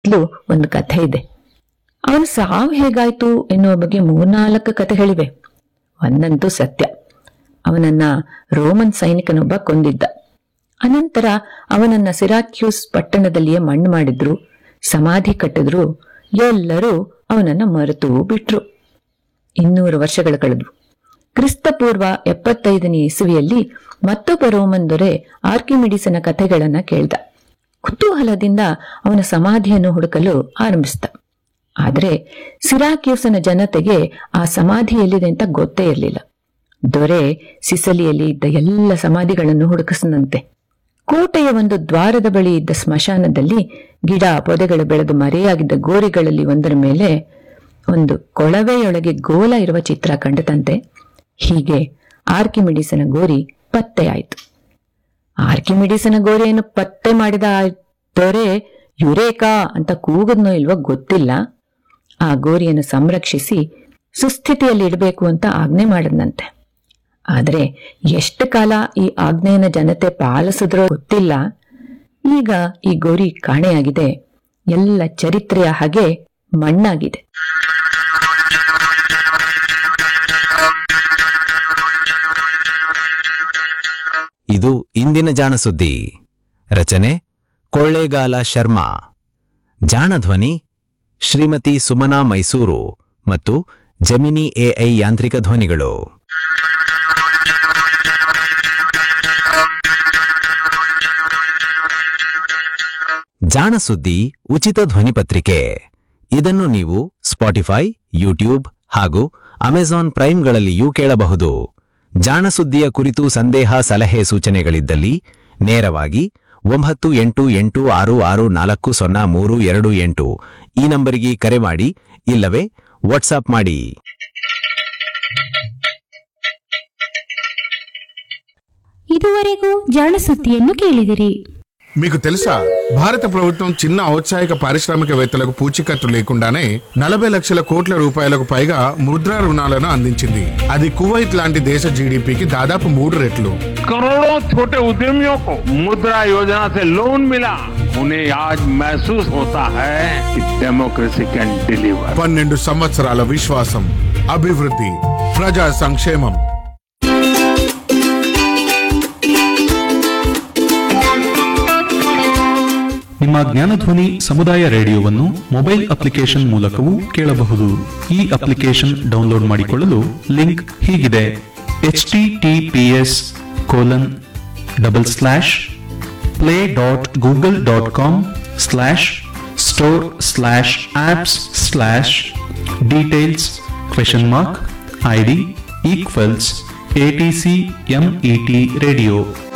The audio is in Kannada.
ಸುತ್ತಲೂ ಒಂದು ಕಥೆ ಇದೆ ಅವನ ಸಾವು ಹೇಗಾಯ್ತು ಎನ್ನುವ ಬಗ್ಗೆ ಮೂರ್ನಾಲ್ಕು ಕಥೆಗಳಿವೆ ಒಂದಂತೂ ಸತ್ಯ ಅವನನ್ನ ರೋಮನ್ ಸೈನಿಕನೊಬ್ಬ ಕೊಂದಿದ್ದ ಅನಂತರ ಅವನನ್ನ ಸಿರಾಕ್ಯೂಸ್ ಪಟ್ಟಣದಲ್ಲಿಯೇ ಮಣ್ಣು ಮಾಡಿದ್ರು ಸಮಾಧಿ ಕಟ್ಟಿದ್ರು ಎಲ್ಲರೂ ಅವನನ್ನ ಮರೆತು ಬಿಟ್ರು ಇನ್ನೂರು ವರ್ಷಗಳು ಕಳೆದ್ವು ಕ್ರಿಸ್ತಪೂರ್ವ ಎಪ್ಪತ್ತೈದನೇ ಇಸುವಿಯಲ್ಲಿ ಮತ್ತೊಬ್ಬ ರೋಮನ್ ದೊರೆ ಆರ್ಕಿಮಿಡಿಸನ ಕಥೆಗಳನ್ನ ಕೇಳ್ದ ಕುತೂಹಲದಿಂದ ಅವನ ಸಮಾಧಿಯನ್ನು ಹುಡುಕಲು ಆರಂಭಿಸಿದ ಆದರೆ ಸಿರಾಕ್ಯೂಸನ ಜನತೆಗೆ ಆ ಸಮಾಧಿ ಎಲ್ಲಿದೆ ಅಂತ ಗೊತ್ತೇ ಇರಲಿಲ್ಲ ದೊರೆ ಸಿಸಲಿಯಲ್ಲಿ ಇದ್ದ ಎಲ್ಲ ಸಮಾಧಿಗಳನ್ನು ಹುಡುಕಿಸದಂತೆ ಕೋಟೆಯ ಒಂದು ದ್ವಾರದ ಬಳಿ ಇದ್ದ ಸ್ಮಶಾನದಲ್ಲಿ ಗಿಡ ಪೊದೆಗಳು ಬೆಳೆದು ಮರೆಯಾಗಿದ್ದ ಗೋರಿಗಳಲ್ಲಿ ಒಂದರ ಮೇಲೆ ಒಂದು ಕೊಳವೆಯೊಳಗೆ ಗೋಲ ಇರುವ ಚಿತ್ರ ಕಂಡತಂತೆ ಹೀಗೆ ಆರ್ಕಿಮಿಡಿಸನ ಗೋರಿ ಪತ್ತೆಯಾಯಿತು ಆರ್ಕಿಮಿಡಿಸನ ಗೋರಿಯನ್ನು ಪತ್ತೆ ಮಾಡಿದ ಆ ದೊರೆ ಯುರೇಕಾ ಅಂತ ಕೂಗದ್ನೋ ಇಲ್ವೋ ಗೊತ್ತಿಲ್ಲ ಆ ಗೋರಿಯನ್ನು ಸಂರಕ್ಷಿಸಿ ಸುಸ್ಥಿತಿಯಲ್ಲಿ ಇಡಬೇಕು ಅಂತ ಆಜ್ಞೆ ಮಾಡದ್ನಂತೆ ಆದರೆ ಎಷ್ಟು ಕಾಲ ಈ ಆಜ್ಞೆಯನ್ನ ಜನತೆ ಪಾಲಿಸಿದ್ರೋ ಗೊತ್ತಿಲ್ಲ ಈಗ ಈ ಗೋರಿ ಕಾಣೆಯಾಗಿದೆ ಎಲ್ಲ ಚರಿತ್ರೆಯ ಹಾಗೆ ಮಣ್ಣಾಗಿದೆ ಇದು ಇಂದಿನ ಜಾಣ ಸುದ್ದಿ ರಚನೆ ಕೊಳ್ಳೇಗಾಲ ಶರ್ಮಾ ಜಾಣಧ್ವನಿ ಶ್ರೀಮತಿ ಸುಮನಾ ಮೈಸೂರು ಮತ್ತು ಜಮಿನಿ ಎಐ ಯಾಂತ್ರಿಕ ಧ್ವನಿಗಳು ಜಾಣ ಸುದ್ದಿ ಉಚಿತ ಧ್ವನಿ ಪತ್ರಿಕೆ ಇದನ್ನು ನೀವು ಸ್ಪಾಟಿಫೈ ಯೂಟ್ಯೂಬ್ ಹಾಗೂ ಅಮೆಜಾನ್ ಪ್ರೈಮ್ಗಳಲ್ಲಿಯೂ ಕೇಳಬಹುದು ಜಾಣ ಸುದ್ದಿಯ ಕುರಿತು ಸಂದೇಹ ಸಲಹೆ ಸೂಚನೆಗಳಿದ್ದಲ್ಲಿ ನೇರವಾಗಿ ಒಂಬತ್ತು ಎಂಟು ಎಂಟು ಆರು ಆರು ನಾಲ್ಕು ಸೊನ್ನೆ ಮೂರು ಎರಡು ಎಂಟು ಈ ನಂಬರಿಗೆ ಕರೆ ಮಾಡಿ ಇಲ್ಲವೇ ವಾಟ್ಸಾಪ್ ಮಾಡಿ ಇದುವರೆಗೂ ಜಾಣ ಸುದ್ದಿಯನ್ನು ಕೇಳಿದಿರಿ మీకు తెలుసా భారత ప్రభుత్వం చిన్న ఔత్సాహిక పారిశ్రామికవేత్తలకు పూచీకత్తు లేకుండానే నలభై లక్షల కోట్ల రూపాయలకు పైగా ముద్రా రుణాలను అందించింది అది కువైట్ లాంటి దేశ జీడిపికి దాదాపు మూడు రెట్లు करोड़ों छोटे उद्यमियों को मुद्रा योजना से लोन मिला उन्हें आज महसूस होता है कि डेमोक्रेसी कैन डिलीवर పన్నెండు సంవత్సరాల విశ్వాసం అభివృద్ధి ప్రజా సంక్షేమం ನಿಮ್ಮ ಜ್ಞಾನಧ್ವನಿ ಸಮುದಾಯ ರೇಡಿಯೋವನ್ನು ಮೊಬೈಲ್ ಅಪ್ಲಿಕೇಶನ್ ಮೂಲಕವೂ ಕೇಳಬಹುದು ಈ ಅಪ್ಲಿಕೇಶನ್ ಡೌನ್ಲೋಡ್ ಮಾಡಿಕೊಳ್ಳಲು ಲಿಂಕ್ ಹೀಗಿದೆ H T T P S colon double slash play dot Google dot com slash store slash apps slash details question mark I D equals A T C M E T radio